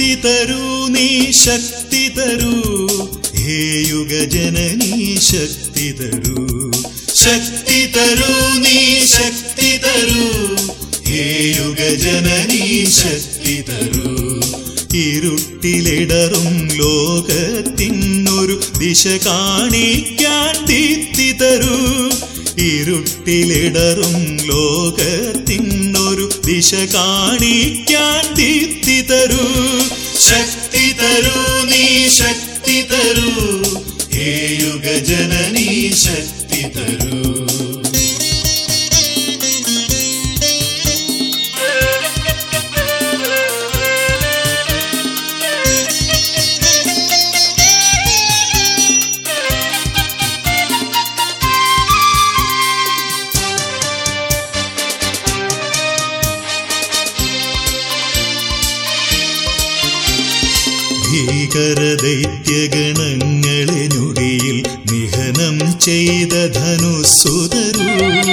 ശക്തി തരൂ നീ ശക്തി തരൂ ഹേ യുഗജനനീ ശക്തി തരൂ ശക്തി തരൂ നീ ശക്തി തരൂ ഹേ യുഗജനനീ ശക്തി തരൂ ഇരുട്ടിലിടറും ലോകത്തിനൊരു ദിശ കാണിക്കാൻ ദീപ്തി തരൂ ഇരുട്ടിലിടറും ലോകത്തിനൊരു ദിശ കാണിക്കാൻ ദീപ്തി തരൂ ശക്തി തരൂ നീ ശക്തി തരൂ ഹേ യുഗജനനീ ശക്തി തരൂ ഭീകരദൈത്യഗണങ്ങളെ ഞൊടിയിൽ നിഹനം ചെയ്ത ധനുസുതരൂ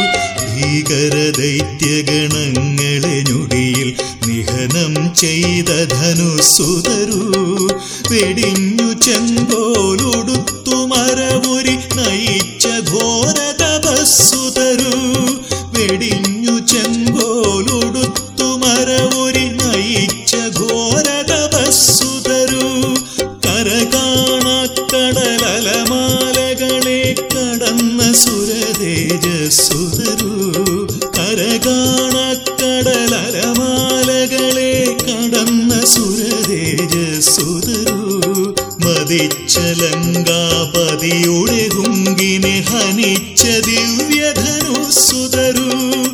ഭീകരദൈത്യഗണങ്ങളെ ഞൊടിയിൽ നിഹനം ചെയ്ത ധനുസുതരൂ വെടിഞ്ഞു ചെങ്കോലൊടുത്തു മരമുരി നയിച്ച ഘോര തപസ്സുതരൂ വെടിഞ്ഞു ചെങ്കോലൊടുത്തു മരമുരി നയിച്ച ഘോര തപസ്സുതരൂ കരകാണക്കടലമാലകളെ കടന്ന സുരതേജസ്സുതരൂ കരകാണക്കടലമാലകളെ കടന്ന സുരതേജസ്സുതരൂ മതിച്ചലങ്കാപതിയുടെ ഹുങ്കിനെ ഹനിച്ച ദിവ്യധനുസുതരൂ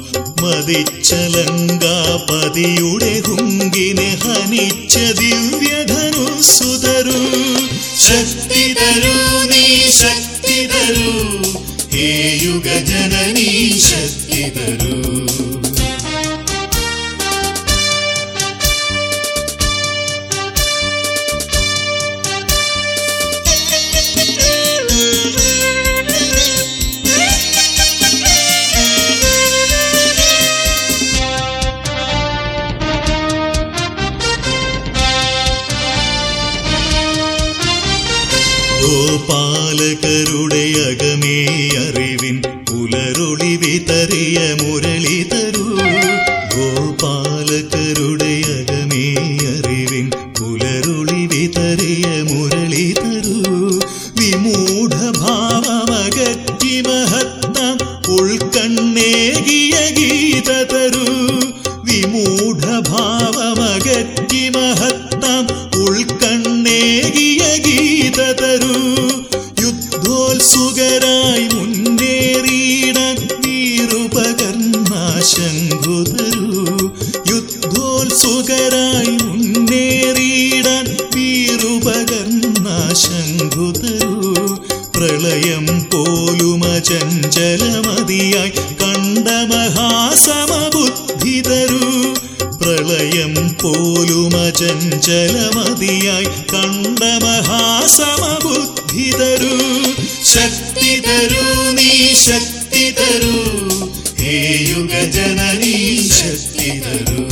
മതിച്ചലങ്കാപതിയുടെ ഹുങ്കിനെ ഹനിച്ച ദിവ്യധനുസുതരൂ ശക്തി തരൂ നീ ശക്തി തരൂ ഹേ യുഗജനനീ ശക്തി തരൂ ഗോപാലകരുടെ അകമേ അറിവിൻ പുലരൊളി വിതറിയ മുരളി തരൂ ഗോപാലകരുടെ അകമേ അറിവിൻ പുലരൊളി വിതറിയ മുരളി തരൂ വിമൂഢ ഭാവമകറ്റി മഹത്തം ഉൾക്കണ്ണേകിയ ഗീത തരൂ വിമൂഢ ഭാവമകറ്റി മഹത്തം ഉൾക്കണ്ണേകിയ ഗീത തരൂ യുദ്ധോത്സുകരായി മുന്നേറിയിടാൻ വീറുപകർണാശങ്കു തരൂ യുദ്ധോത്സുകരായി മുന്നേറിയിടാൻ വീറുപകർണാശങ്കു തരൂ പ്രളയം പോലും അചഞ്ചലമതിയായി കണ്ട മഹാസമബുദ്ധി തരൂ പ്രളയം പോലും അചഞ്ചലമതിയായി കണ്ട മഹാസമബുദ്ധി തരൂ ശക്തി തരൂ നീ ശക്തി തരൂ ഹേ യുഗജനനീ ശക്തി തരൂ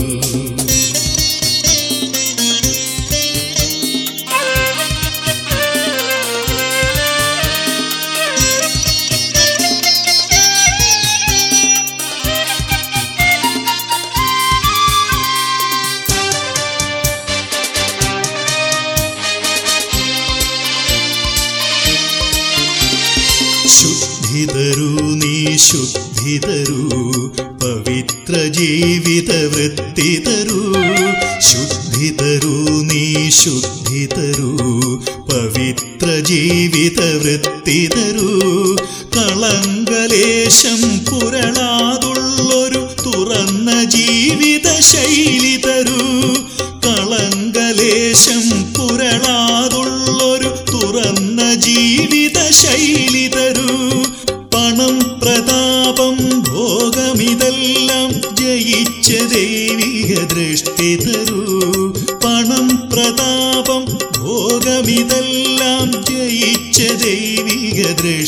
ശുദ്ധി തരൂ നീ ശുദ്ധി തരൂ പവിത്ര ജീവിത വൃത്തി തരൂ ശുദ്ധി തരൂ നീ ശുദ്ധി തരൂ പവിത്ര ജീവിത വൃത്തി തരൂ കളങ്കലേശം പുരളാതുള്ളൊരു തുറന്ന ജീവിത ശൈലി തരൂ കളങ്കലേശം പുരളാതുള്ളൊരു തുറന്ന ജീവിത ശൈലി തരൂ പണം പ്രതാപം ഭോഗമിതെല്ലാം ജയിച്ച ദൈവിക ദൃഷ്ടി തരൂ പണം പ്രതാപം ഭോഗമിതെല്ലാം ജയിച്ച ദൈവിക ദൃഷ്ടി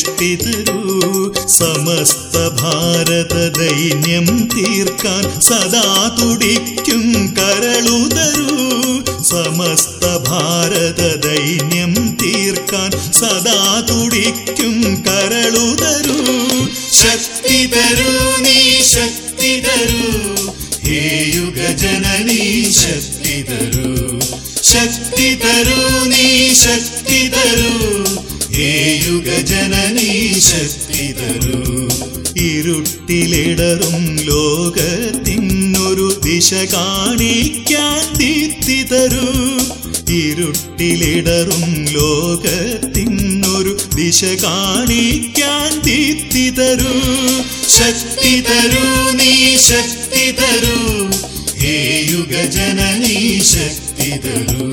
ദൃഷ്ടി തരൂ സമസ്ത ഭാരത ദൈന്യം തീർക്കാൻ സദാ തുടിക്കും കരളുതരൂ സമസ്ത ഭാരത ദൈന്യം തീർക്കാൻ സദാ തുടിക്കും കരളുതരൂ ശക്തി തരൂ നീ ശക്തി തരൂ ഹേ യുഗജനനീ ശക്തി തരൂ ശക്തി തരൂ നീ ശക്തി തരൂ ഹേ യുഗജനനീ ശക്തി തരൂ ഇരുട്ടിലിടറും ലോകത്തിനൊരു ദിശ കാണിക്കാൻ ദീപ്തി തരൂ ഇരുട്ടിലിടറും ലോകത്തിനൊരു ദിശ കാണിക്കാൻ ദീപ്തി തരൂ ശക്തി തരൂ നീ ശക്തി തരൂ ഹേ യുഗജനനീ ശക്തി തരൂ